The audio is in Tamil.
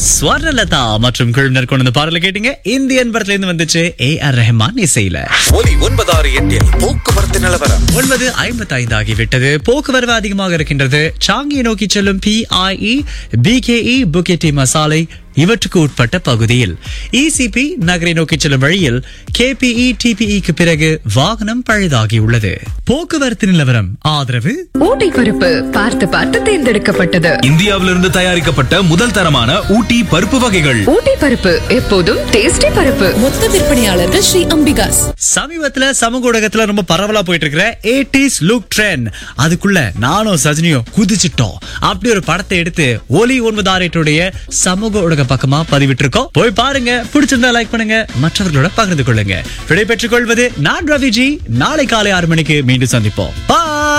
ஸ்வர்ணலதா மற்றும் குழுவினர் கொண்டு வந்த பாடலை கேட்டீங்க இந்தியன் படத்துல இருந்து வந்துச்சு ஏ ஆர் ரஹ்மான் இசையில ஒலி ஒன்பதாறு எட்டில் போக்குவரத்து நிலவரம் ஒன்பது ஐம்பத்தி ஐந்து ஆகிவிட்டது போக்குவரவு அதிகமாக இருக்கின்றது சாங்கியை நோக்கி செல்லும் பிஐஇ பிகேஇ புகேடி மசாலை இவற்றுக்கு உட்பட்ட பகுதியில் இசிபி நகரை நோக்கி செல்லும் வழியில் கேபிஇ டிபிஇக்கு பிறகு வாகனம் பழுதாகி உள்ளது போக்குவரத்து நிலவரம் ஆதரவு ஊட்டி பருப்பு பார்த்து பார்த்து தேர்ந்தெடுக்கப்பட்டது இந்தியாவிலிருந்து தயாரிக்கப்பட்ட முதல் தரமான ஊட்டி பருப்பு வகைகள் ஊட்டி பருப்பு எப்போதும் டேஸ்டி பருப்பு மொத்த விற்பனையாளர்கள் ஸ்ரீ அம்பிகாஸ் சமீபத்துல சமூக ஊடகத்துல ரொம்ப பரவலா போயிட்டு இருக்கிற ஏடிஸ் லுக் ட்ரெண்ட் அதுக்குள்ள நானும் சஜினியும் குதிச்சிட்டோம் அப்படி ஒரு படத்தை எடுத்து ஒலி ஒன்பது ஆறு சமூக ஊடக பக்கமா பதிவிட்டிருக்கோம் போய் பாருங்க பிடிச்சிருந்தா லைக் பண்ணுங்க மற்றவர்களோட பகிர்ந்து கொள்ளுங்க விடை பெற்றுக் கொள்வது நான் ரவிஜி நாளை காலை ஆறு மணிக்கு மீண்டும் சந்திப்போம் Bye.